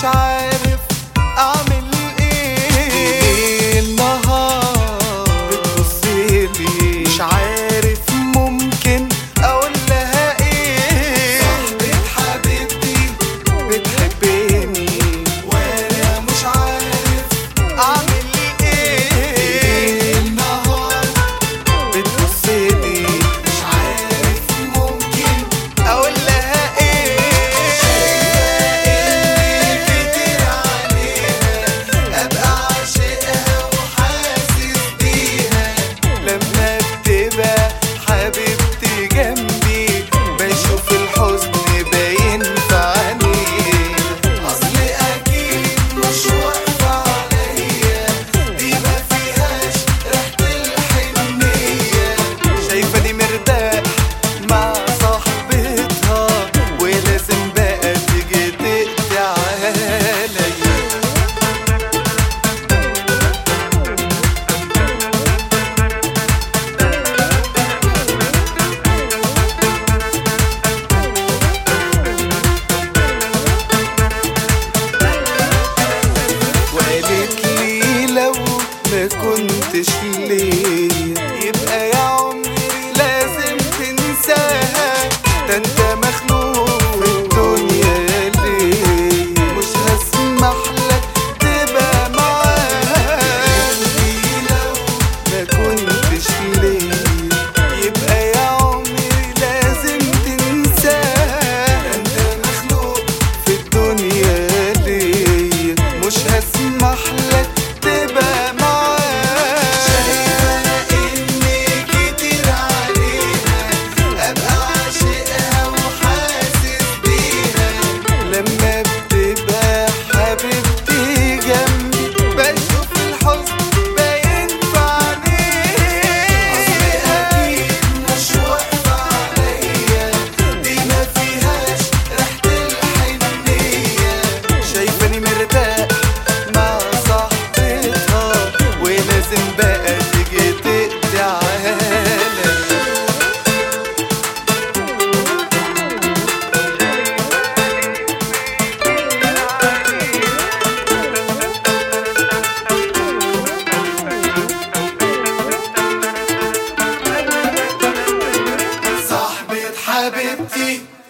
مش عارف اعمل ايه النهار بتبصيلي مش عارف ممكن اقول لها ايه صاحبة حبيبتي بتحبني وانا مش عارف اعمل ايه النهار بتبصلي مش عارف ممكن اقول لها ايه كتير عليها ابقى عاشقها وحاسس بيها لما بتبقى حبيبتي جنبي بشوف الحزن باين في عينيها اصل اكيد مش واقفه عليا دي ما فيهاش ريحه الحنيه شايفاني مرتاح مع صاحبتها ولازم بقى تيجي تقضي عليا وقالت لي لو ما كنتش ليه يبقى يا عمري لازم تنساها ده انت مخلوق في الدنيا ليه مش هسمح لك تبقى معاها قالت لي لو ما كنتش ليه يبقى يا عمري لازم تنساها ده انت مخلوق في الدنيا ليه مش هسمح لك تبقى معايا شايفة اني كتير عليها ابقى عاشقها وحاسس بيها لما بتبقى حبيبتي جنبي بشوف الحزن باين في عينيها اصل اكيد مش واقفة عليا دي ما فيهاش ريحة الحنية شايفاني مرتاح مع صاحبتها ولازم بقى تيجي تقضي عليا صاحبة حبيبتي